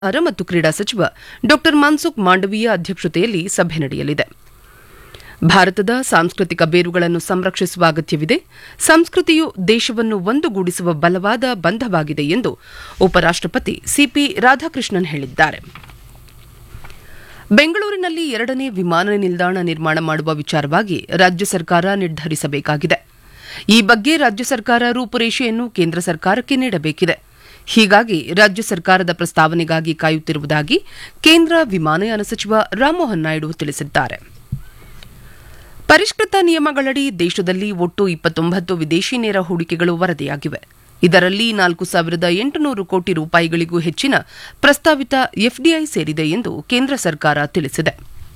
ಆಹಾರ ಮತ್ತು ಕ್ರೀಡಾ ಸಚಿವ ಡಾ ಮನ್ಸುಖ್ ಮಾಂಡವೀಯ ಅಧ್ಯಕ್ಷತೆಯಲ್ಲಿ ಸಭೆ ನಡೆಯಲಿದೆ ಭಾರತದ ಸಾಂಸ್ಕೃತಿಕ ಬೇರುಗಳನ್ನು ಸಂರಕ್ಷಿಸುವ ಅಗತ್ಯವಿದೆ ಸಂಸ್ಕೃತಿಯು ದೇಶವನ್ನು ಒಂದುಗೂಡಿಸುವ ಬಲವಾದ ಬಂಧವಾಗಿದೆ ಎಂದು ಉಪರಾಷ್ಟಪತಿ ಸಿಪಿ ರಾಧಾಕೃಷ್ಣನ್ ಹೇಳಿದ್ದಾರೆ ಬೆಂಗಳೂರಿನಲ್ಲಿ ಎರಡನೇ ವಿಮಾನ ನಿಲ್ದಾಣ ನಿರ್ಮಾಣ ಮಾಡುವ ವಿಚಾರವಾಗಿ ರಾಜ್ಯ ಸರ್ಕಾರ ನಿರ್ಧರಿಸಬೇಕಾಗಿದೆ ಈ ಬಗ್ಗೆ ರಾಜ್ಯ ಸರ್ಕಾರ ರೂಪುರೇಷೆಯನ್ನು ಕೇಂದ್ರ ಸರ್ಕಾರಕ್ಕೆ ನೀಡಬೇಕಿದೆ ಹೀಗಾಗಿ ರಾಜ್ಯ ಸರ್ಕಾರದ ಪ್ರಸ್ತಾವನೆಗಾಗಿ ಕಾಯುತ್ತಿರುವುದಾಗಿ ಕೇಂದ್ರ ವಿಮಾನಯಾನ ಸಚಿವ ರಾಮಮೋಹನ್ ನಾಯ್ಡು ತಿಳಿಸಿದ್ದಾರೆ ಪರಿಷ್ಕೃತ ನಿಯಮಗಳಡಿ ದೇಶದಲ್ಲಿ ಒಟ್ಟು ಇಪ್ಪತ್ತೊಂಬತ್ತು ವಿದೇಶಿ ನೇರ ಹೂಡಿಕೆಗಳು ವರದಿಯಾಗಿವೆ ಇದರಲ್ಲಿ ನಾಲ್ಕು ಸಾವಿರದ ಎಂಟುನೂರು ಕೋಟಿ ರೂಪಾಯಿಗಳಿಗೂ ಹೆಚ್ಚಿನ ಪ್ರಸ್ತಾವಿತ ಎಫ್ಡಿಐ ಸೇರಿದೆ ಎಂದು ಕೇಂದ್ರ ಸರ್ಕಾರ ತಿಳಿಸಿದೆ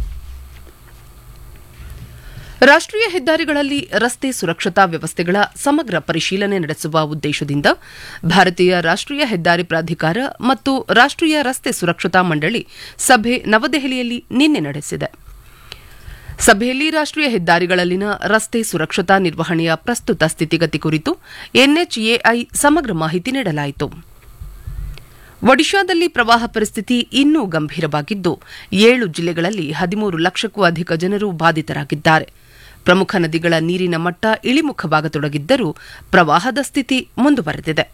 ರಾಷ್ಟೀಯ ಹೆದ್ದಾರಿಗಳಲ್ಲಿ ರಸ್ತೆ ಸುರಕ್ಷತಾ ವ್ಯವಸ್ಥೆಗಳ ಸಮಗ್ರ ಪರಿಶೀಲನೆ ನಡೆಸುವ ಉದ್ದೇಶದಿಂದ ಭಾರತೀಯ ರಾಷ್ಟೀಯ ಹೆದ್ದಾರಿ ಪ್ರಾಧಿಕಾರ ಮತ್ತು ರಾಷ್ಟೀಯ ರಸ್ತೆ ಸುರಕ್ಷತಾ ಮಂಡಳಿ ಸಭೆ ನವದೆಹಲಿಯಲ್ಲಿ ನಿನ್ನೆ ನಡೆಸಿದೆ ಸಭೆಯಲ್ಲಿ ರಾಷ್ಟೀಯ ಹೆದ್ದಾರಿಗಳಲ್ಲಿನ ರಸ್ತೆ ಸುರಕ್ಷತಾ ನಿರ್ವಹಣೆಯ ಪ್ರಸ್ತುತ ಸ್ಥಿತಿಗತಿ ಕುರಿತು ಎನ್ಎಚ್ಎಐ ಸಮಗ್ರ ಮಾಹಿತಿ ನೀಡಲಾಯಿತು ಒಡಿಶಾದಲ್ಲಿ ಪ್ರವಾಹ ಪರಿಸ್ಥಿತಿ ಇನ್ನೂ ಗಂಭೀರವಾಗಿದ್ದು ಏಳು ಜಿಲ್ಲೆಗಳಲ್ಲಿ ಹದಿಮೂರು ಲಕ್ಷಕ್ಕೂ ಅಧಿಕ ಜನರು ಬಾಧಿತರಾಗಿದ್ದಾರೆ ಪ್ರಮುಖ ನದಿಗಳ ನೀರಿನ ಮಟ್ಟ ಇಳಿಮುಖವಾಗತೊಡಗಿದ್ದರೂ ಪ್ರವಾಹದ ಸ್ಥಿತಿ ಮುಂದುವರೆದಿದೆ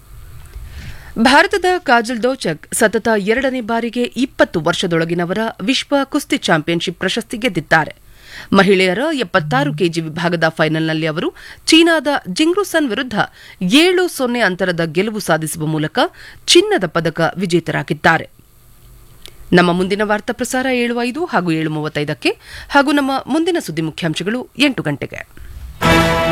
ಭಾರತದ ಕಾಜಲ್ ದೋಚಕ್ ಸತತ ಎರಡನೇ ಬಾರಿಗೆ ಇಪ್ಪತ್ತು ವರ್ಷದೊಳಗಿನವರ ವಿಶ್ವ ಕುಸ್ತಿ ಚಾಂಪಿಯನ್ಶಿಪ್ ಪ್ರಶಸ್ತಿ ಗೆದ್ದಿದ್ದಾರೆ ಮಹಿಳೆಯರ ಎಪ್ಪತ್ತಾರು ಕೆಜಿ ವಿಭಾಗದ ಫೈನಲ್ನಲ್ಲಿ ಅವರು ಚೀನಾದ ಜಿಂಗ್ರುಸನ್ ವಿರುದ್ಧ ಏಳು ಸೊನ್ನೆ ಅಂತರದ ಗೆಲುವು ಸಾಧಿಸುವ ಮೂಲಕ ಚಿನ್ನದ ಪದಕ ವಿಜೇತರಾಗಿದ್ದಾರೆ ನಮ್ಮ ಮುಂದಿನ ವಾರ್ತಾ ಪ್ರಸಾರ ಏಳು ಐದು ಹಾಗೂ ಏಳು ಮೂವತ್ತೈದಕ್ಕೆ ಹಾಗೂ ನಮ್ಮ ಮುಂದಿನ ಸುದ್ದಿ ಮುಖ್ಯಾಂಶಗಳು ಎಂಟು ಗಂಟೆಗೆ